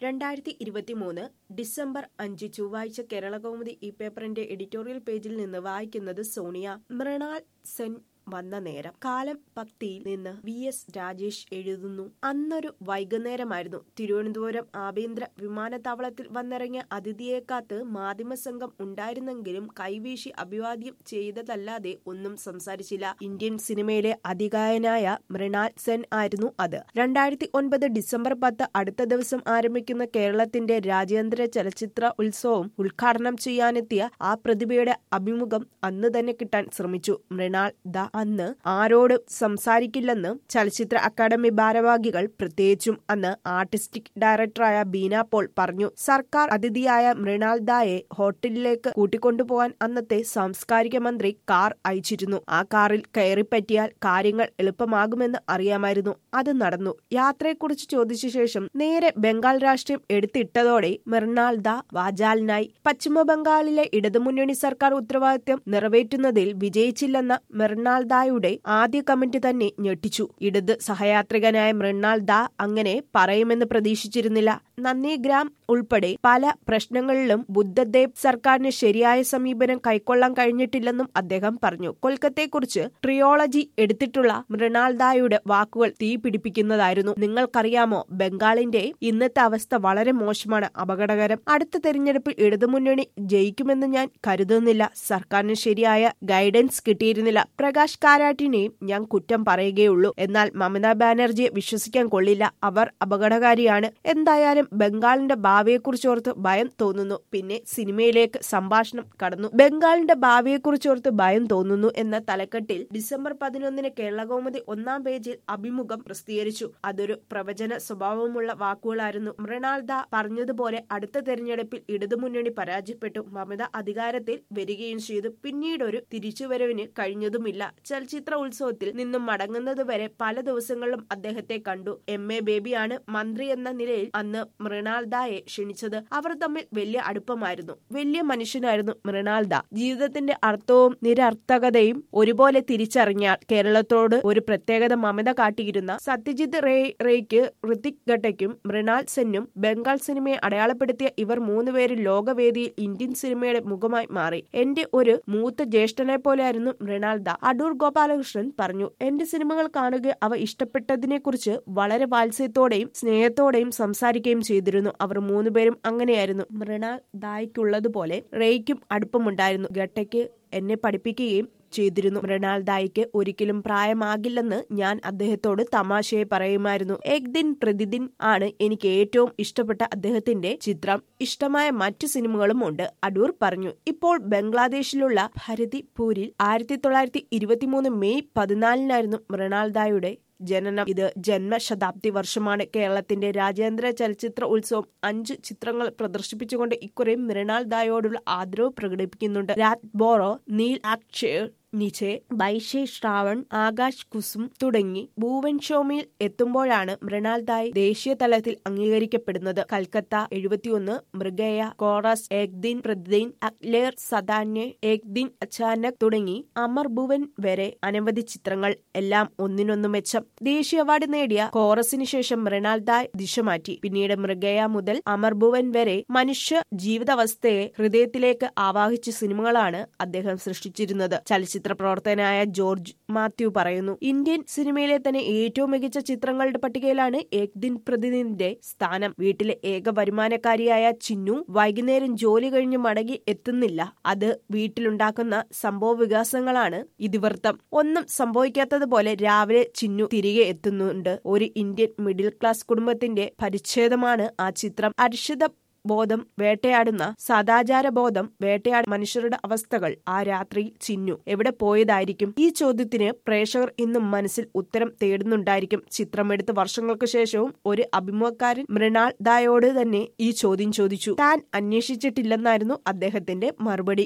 രണ്ടായിരത്തി ഇരുപത്തിമൂന്ന് ഡിസംബർ അഞ്ച് ചൊവ്വാഴ്ച കേരളകൗമുദി ഈ പേപ്പറിന്റെ എഡിറ്റോറിയൽ പേജിൽ നിന്ന് വായിക്കുന്നത് സോണിയ മൃണാൾ സെൻ വന്ന നേരം കാലം ഭക്തിയിൽ നിന്ന് വി എസ് രാജേഷ് എഴുതുന്നു അന്നൊരു വൈകുന്നേരമായിരുന്നു തിരുവനന്തപുരം ആഭ്യന്തര വിമാനത്താവളത്തിൽ വന്നിറങ്ങിയ അതിഥിയെ കാത്ത് മാധ്യമസംഘം ഉണ്ടായിരുന്നെങ്കിലും കൈവീശി അഭിവാദ്യം ചെയ്തതല്ലാതെ ഒന്നും സംസാരിച്ചില്ല ഇന്ത്യൻ സിനിമയിലെ അതികായനായ മൃണാൽ സെൻ ആയിരുന്നു അത് രണ്ടായിരത്തി ഒൻപത് ഡിസംബർ പത്ത് അടുത്ത ദിവസം ആരംഭിക്കുന്ന കേരളത്തിന്റെ രാജ്യാന്തര ചലച്ചിത്ര ഉത്സവം ഉദ്ഘാടനം ചെയ്യാനെത്തിയ ആ പ്രതിഭയുടെ അഭിമുഖം അന്ന് തന്നെ കിട്ടാൻ ശ്രമിച്ചു മൃണാൾ ദ അന്ന് ആരോട് സംസാരിക്കില്ലെന്ന് ചലച്ചിത്ര അക്കാദമി ഭാരവാഹികൾ പ്രത്യേകിച്ചും അന്ന് ആർട്ടിസ്റ്റിക് ഡയറക്ടറായ ബീന പോൾ പറഞ്ഞു സർക്കാർ അതിഥിയായ മൃണാൾ ദായെ ഹോട്ടലിലേക്ക് കൂട്ടിക്കൊണ്ടുപോകാൻ അന്നത്തെ സാംസ്കാരിക മന്ത്രി കാർ അയച്ചിരുന്നു ആ കാറിൽ കയറിപ്പറ്റിയാൽ കാര്യങ്ങൾ എളുപ്പമാകുമെന്ന് അറിയാമായിരുന്നു അത് നടന്നു യാത്രയെക്കുറിച്ച് ചോദിച്ച ശേഷം നേരെ ബംഗാൾ രാഷ്ട്രീയം എടുത്തിട്ടതോടെ മൃണാൾ ദ വാജാലിനായി പശ്ചിമ ബംഗാളിലെ ഇടതുമുന്നണി സർക്കാർ ഉത്തരവാദിത്വം നിറവേറ്റുന്നതിൽ വിജയിച്ചില്ലെന്ന മൃണാൾ ദായുടെ ആദ്യ കമന്റ് തന്നെ ഞെട്ടിച്ചു ഇടത് സഹയാത്രികനായ മൃണാൾ ദാ അങ്ങനെ പറയുമെന്ന് പ്രതീക്ഷിച്ചിരുന്നില്ല നന്ദിഗ്രാം ഉൾപ്പെടെ പല പ്രശ്നങ്ങളിലും ബുദ്ധദേവ് സർക്കാരിന് ശരിയായ സമീപനം കൈക്കൊള്ളാൻ കഴിഞ്ഞിട്ടില്ലെന്നും അദ്ദേഹം പറഞ്ഞു കൊൽക്കത്തയെക്കുറിച്ച് ട്രിയോളജി എടുത്തിട്ടുള്ള മൃണാൾ ദായുടെ വാക്കുകൾ തീ പിടിപ്പിക്കുന്നതായിരുന്നു നിങ്ങൾക്കറിയാമോ ബംഗാളിന്റെ ഇന്നത്തെ അവസ്ഥ വളരെ മോശമാണ് അപകടകരം അടുത്ത തെരഞ്ഞെടുപ്പിൽ ഇടതുമുന്നണി ജയിക്കുമെന്ന് ഞാൻ കരുതുന്നില്ല സർക്കാരിന് ശരിയായ ഗൈഡൻസ് കിട്ടിയിരുന്നില്ല പ്രകാശ് കാരാട്ടിനെയും ഞാൻ കുറ്റം പറയുകയുള്ളൂ എന്നാൽ മമതാ ബാനർജിയെ വിശ്വസിക്കാൻ കൊള്ളില്ല അവർ അപകടകാരിയാണ് എന്തായാലും ബംഗാളിന്റെ ഭാവിയെക്കുറിച്ചോർത്ത് ഭയം തോന്നുന്നു പിന്നെ സിനിമയിലേക്ക് സംഭാഷണം കടന്നു ബംഗാളിന്റെ ഭാവിയെക്കുറിച്ചോർത്ത് ഭയം തോന്നുന്നു എന്ന തലക്കെട്ടിൽ ഡിസംബർ പതിനൊന്നിന് കേരളകൗമുദി ഒന്നാം പേജിൽ അഭിമുഖം പ്രസിദ്ധീകരിച്ചു അതൊരു പ്രവചന സ്വഭാവമുള്ള വാക്കുകളായിരുന്നു മൃണാൾ ദാ പറഞ്ഞതുപോലെ അടുത്ത തെരഞ്ഞെടുപ്പിൽ ഇടതുമുന്നണി പരാജയപ്പെട്ടു മമത അധികാരത്തിൽ വരികയും ചെയ്തു പിന്നീട് ഒരു തിരിച്ചുവരവിന് കഴിഞ്ഞതുമില്ല ചലച്ചിത്ര ഉത്സവത്തിൽ നിന്നും മടങ്ങുന്നതുവരെ പല ദിവസങ്ങളിലും അദ്ദേഹത്തെ കണ്ടു എം എ ബേബിയാണ് മന്ത്രി എന്ന നിലയിൽ അന്ന് മൃണാൾ ദായെ ക്ഷണിച്ചത് അവർ തമ്മിൽ വലിയ അടുപ്പമായിരുന്നു വലിയ മനുഷ്യനായിരുന്നു മൃണാൾ ദാ ജീവിതത്തിന്റെ അർത്ഥവും നിരർത്ഥകതയും ഒരുപോലെ തിരിച്ചറിഞ്ഞാൽ കേരളത്തോട് ഒരു പ്രത്യേകത മമത കാട്ടിയിരുന്ന സത്യജിത് റേ റേയ്ക്ക് ഋതിക് ഘട്ടയ്ക്കും മൃണാൾ സെന്നും ബംഗാൾ സിനിമയെ അടയാളപ്പെടുത്തിയ ഇവർ മൂന്നുപേരും ലോകവേദിയിൽ ഇന്ത്യൻ സിനിമയുടെ മുഖമായി മാറി എന്റെ ഒരു മൂത്ത ജ്യേഷ്ഠനെ പോലെയായിരുന്നു മൃണാൾ ദ അടൂർ ഗോപാലകൃഷ്ണൻ പറഞ്ഞു എന്റെ സിനിമകൾ കാണുക അവ ഇഷ്ടപ്പെട്ടതിനെ കുറിച്ച് വളരെ വാത്സ്യത്തോടെയും സ്നേഹത്തോടെയും സംസാരിക്കുകയും ചെയ്തിരുന്നു അവർ മൂന്നുപേരും അങ്ങനെയായിരുന്നു മൃണാൾ ദായ്ക്കുള്ളതുപോലെ റേയ്ക്കും അടുപ്പമുണ്ടായിരുന്നു ഘട്ടയ്ക്ക് എന്നെ പഠിപ്പിക്കുകയും ചെയ്തിരുന്നു മൃണാൾ ദായിക്ക് ഒരിക്കലും പ്രായമാകില്ലെന്ന് ഞാൻ അദ്ദേഹത്തോട് തമാശയെ പറയുമായിരുന്നു ഏക് ദിൻ പ്രതിദിൻ ആണ് എനിക്ക് ഏറ്റവും ഇഷ്ടപ്പെട്ട അദ്ദേഹത്തിന്റെ ചിത്രം ഇഷ്ടമായ മറ്റു സിനിമകളും ഉണ്ട് അടൂർ പറഞ്ഞു ഇപ്പോൾ ബംഗ്ലാദേശിലുള്ള ഭരതിപൂരിൽ ആയിരത്തി തൊള്ളായിരത്തി ഇരുപത്തിമൂന്ന് മെയ് പതിനാലിനായിരുന്നു മൃണാൾ ദായുടെ ജനനം ഇത് ജന്മശതാബ്ദി വർഷമാണ് കേരളത്തിന്റെ രാജ്യാന്തര ചലച്ചിത്ര ഉത്സവം അഞ്ച് ചിത്രങ്ങൾ പ്രദർശിപ്പിച്ചുകൊണ്ട് ഇക്കുറി മൃണാൾ ദായോടുള്ള ആദരവ് പ്രകടിപ്പിക്കുന്നുണ്ട് രാത് ബോറോ നീൽ അക്ഷയ് നിചെ ബൈഷെ ശ്രാവൺ ആകാശ് കുസും തുടങ്ങി ഭൂവൻ ഷോമിയിൽ എത്തുമ്പോഴാണ് മൃണാൾ ദായ് ദേശീയ തലത്തിൽ അംഗീകരിക്കപ്പെടുന്നത് കൽക്കത്ത എഴുപത്തിയൊന്ന് മൃഗയ കോറസ് ഏക് ദിൻ പ്രതിദിൻ അക്ലേർ സദാന്യ ഏക് ദിൻ അച്ചാനക് തുടങ്ങി അമർ ഭുവൻ വരെ അനവധി ചിത്രങ്ങൾ എല്ലാം ഒന്നിനൊന്നു മെച്ചം ദേശീയ അവാർഡ് നേടിയ കോറസിന് ശേഷം മൃണാൾ ദായ് ദിശ മാറ്റി പിന്നീട് മൃഗയ മുതൽ അമർ ഭുവൻ വരെ മനുഷ്യ ജീവിതാവസ്ഥയെ ഹൃദയത്തിലേക്ക് ആവാഹിച്ച സിനിമകളാണ് അദ്ദേഹം സൃഷ്ടിച്ചിരുന്നത് ചലച്ചിത്ര ചലച്ചിത്ര പ്രവർത്തകനായ ജോർജ് മാത്യു പറയുന്നു ഇന്ത്യൻ സിനിമയിലെ തന്നെ ഏറ്റവും മികച്ച ചിത്രങ്ങളുടെ പട്ടികയിലാണ് ഏക് ദിൻ പ്രതിദിന്റെ സ്ഥാനം വീട്ടിലെ ഏക വരുമാനക്കാരിയായ ചിന്നു വൈകുന്നേരം ജോലി കഴിഞ്ഞ് മടങ്ങി എത്തുന്നില്ല അത് വീട്ടിലുണ്ടാക്കുന്ന സംഭവ വികാസങ്ങളാണ് ഇതിവൃത്തം ഒന്നും സംഭവിക്കാത്തതുപോലെ രാവിലെ ചിന്നു തിരികെ എത്തുന്നുണ്ട് ഒരു ഇന്ത്യൻ മിഡിൽ ക്ലാസ് കുടുംബത്തിന്റെ പരിച്ഛേദമാണ് ആ ചിത്രം അരിഷിത ബോധം വേട്ടയാടുന്ന സദാചാര ബോധം വേട്ടയാട് മനുഷ്യരുടെ അവസ്ഥകൾ ആ രാത്രി ചിന്നു എവിടെ പോയതായിരിക്കും ഈ ചോദ്യത്തിന് പ്രേക്ഷകർ ഇന്നും മനസ്സിൽ ഉത്തരം തേടുന്നുണ്ടായിരിക്കും ചിത്രമെടുത്ത് വർഷങ്ങൾക്ക് ശേഷവും ഒരു അഭിമുഖക്കാരൻ മൃണാൾ ദായോട് തന്നെ ഈ ചോദ്യം ചോദിച്ചു താൻ അന്വേഷിച്ചിട്ടില്ലെന്നായിരുന്നു അദ്ദേഹത്തിന്റെ മറുപടി